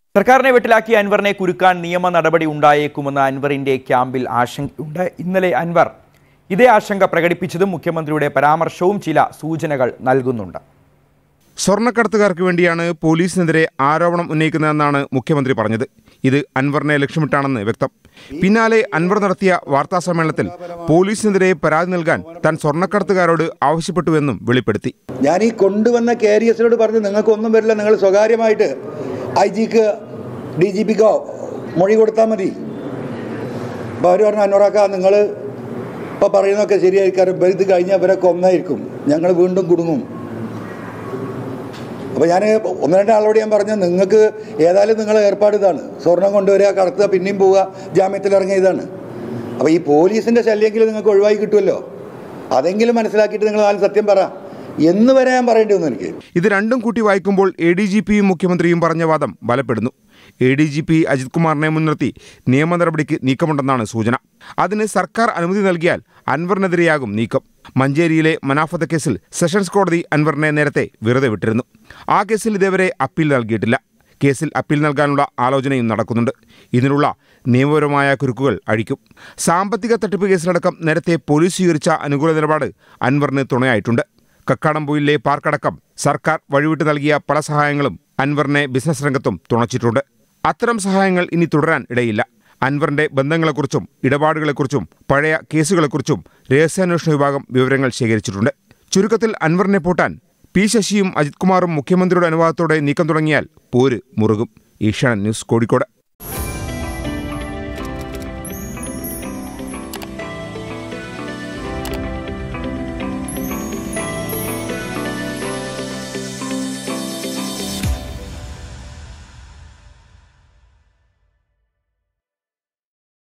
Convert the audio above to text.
സർക്കാരിനെ വെട്ടിലാക്കിയ അൻവറിനെ കുരുക്കാൻ നിയമ നടപടി ഉണ്ടായേക്കുമെന്ന് അൻവറിന്റെ ക്യാമ്പിൽ ആശങ്കയുണ്ട് ഇന്നലെ അൻവർ ഇതേ ആശങ്ക പ്രകടിപ്പിച്ചതും മുഖ്യമന്ത്രിയുടെ പരാമർശവും ചില സൂചനകൾ നൽകുന്നുണ്ട് സ്വർണ്ണക്കടത്തുകാർക്ക് വേണ്ടിയാണ് പോലീസിനെതിരെ ആരോപണം ഉന്നയിക്കുന്നതെന്നാണ് മുഖ്യമന്ത്രി പറഞ്ഞത് ഇത് അൻവറിനെ ലക്ഷ്യമിട്ടാണെന്ന് വ്യക്തം പിന്നാലെ അൻവർ നടത്തിയ വാർത്താ സമ്മേളനത്തിൽ പോലീസിനെതിരെ പരാതി നൽകാൻ താൻ സ്വർണ്ണക്കടത്തുകാരോട് ആവശ്യപ്പെട്ടുവെന്നും വെളിപ്പെടുത്തി ഞാൻ ഈ കൊണ്ടുവന്ന കാരിയസിനോട് പറഞ്ഞു നിങ്ങൾക്കൊന്നും വരില്ല നിങ്ങൾ സ്വകാര്യമായിട്ട് ഐ ജിക്ക് ഡി ജി പിക്കോ മൊഴി കൊടുത്താൽ മതി അപ്പോൾ അവർ പറഞ്ഞു അന്നോറാക്ക നിങ്ങൾ ഇപ്പോൾ പറയുന്നതൊക്കെ ശരിയായിരിക്കും ഇവർ ഇത് കഴിഞ്ഞാൽ ഇവരൊക്കെ ഒന്നായിരിക്കും ഞങ്ങൾ വീണ്ടും കുടുങ്ങും അപ്പോൾ ഞാൻ ഒന്ന് രണ്ട് ആളോട് ഞാൻ പറഞ്ഞു നിങ്ങൾക്ക് ഏതായാലും നിങ്ങളെ ഏർപ്പാട് ഇതാണ് സ്വർണം കൊണ്ടുവരിക കടത്തുക പിന്നെയും പോവുക ജാമ്യത്തിൽ ഇറങ്ങിയ ഇതാണ് അപ്പോൾ ഈ പോലീസിൻ്റെ ശല്യമെങ്കിലും നിങ്ങൾക്ക് ഒഴിവായി കിട്ടുമല്ലോ അതെങ്കിലും മനസ്സിലാക്കിയിട്ട് നിങ്ങൾ നാല് സത്യം പറ എന്ന് വരെ ഞാൻ പറയേണ്ടി വന്നു എനിക്ക് ഇത് രണ്ടും കൂട്ടി വായിക്കുമ്പോൾ എ ഡി ജി പിയും മുഖ്യമന്ത്രിയും പറഞ്ഞ വാദം ബലപ്പെടുന്നു A D G P Ajith കുമാറിനെ മുൻനിർത്തി നിയമ നടപടിക്ക് നീക്കമുണ്ടെന്നാണ് സൂചന അതിന് സർക്കാർ അനുമതി നൽകിയാൽ അൻവറിനെതിരെയാകും നീക്കം മഞ്ചേരിയിലെ മനാഫത്ത കേസിൽ സെഷൻസ് കോടതി അൻവറിനെ നേരത്തെ വെറുതെ വിട്ടിരുന്നു ആ കേസിൽ ഇതേവരെ അപ്പീൽ നൽകിയിട്ടില്ല കേസിൽ അപ്പീൽ നൽകാനുള്ള ആലോചനയും നടക്കുന്നുണ്ട് ഇതിനുള്ള നിയമപരമായ കുരുക്കുകൾ അഴിക്കും സാമ്പത്തിക തട്ടിപ്പ് കേസിലടക്കം നേരത്തെ പോലീസ് സ്വീകരിച്ച അനുകൂല നിലപാട് അൻവറിന് തുണയായിട്ടുണ്ട് കക്കാടംപൊയിലെ പാർക്കടക്കം സർക്കാർ വഴിവിട്ട് നൽകിയ പല സഹായങ്ങളും അൻവറിനെ ബിസിനസ് രംഗത്തും തുണച്ചിട്ടുണ്ട് അത്തരം സഹായങ്ങൾ ഇനി തുടരാൻ ഇടയില്ല അൻവറിന്റെ ബന്ധങ്ങളെക്കുറിച്ചും ഇടപാടുകളെക്കുറിച്ചും പഴയ കേസുകളെക്കുറിച്ചും രഹസ്യാന്വേഷണ വിഭാഗം വിവരങ്ങൾ ശേഖരിച്ചിട്ടുണ്ട് ചുരുക്കത്തിൽ അൻവറിനെ പൂട്ടാൻ പി ശശിയും അജിത് കുമാറും മുഖ്യമന്ത്രിയുടെ അനുവാദത്തോടെ നീക്കം തുടങ്ങിയാൽ പോര് മുറുകും ഏഷ്യാനെറ്റ് ന്യൂസ് കോഴിക്കോട്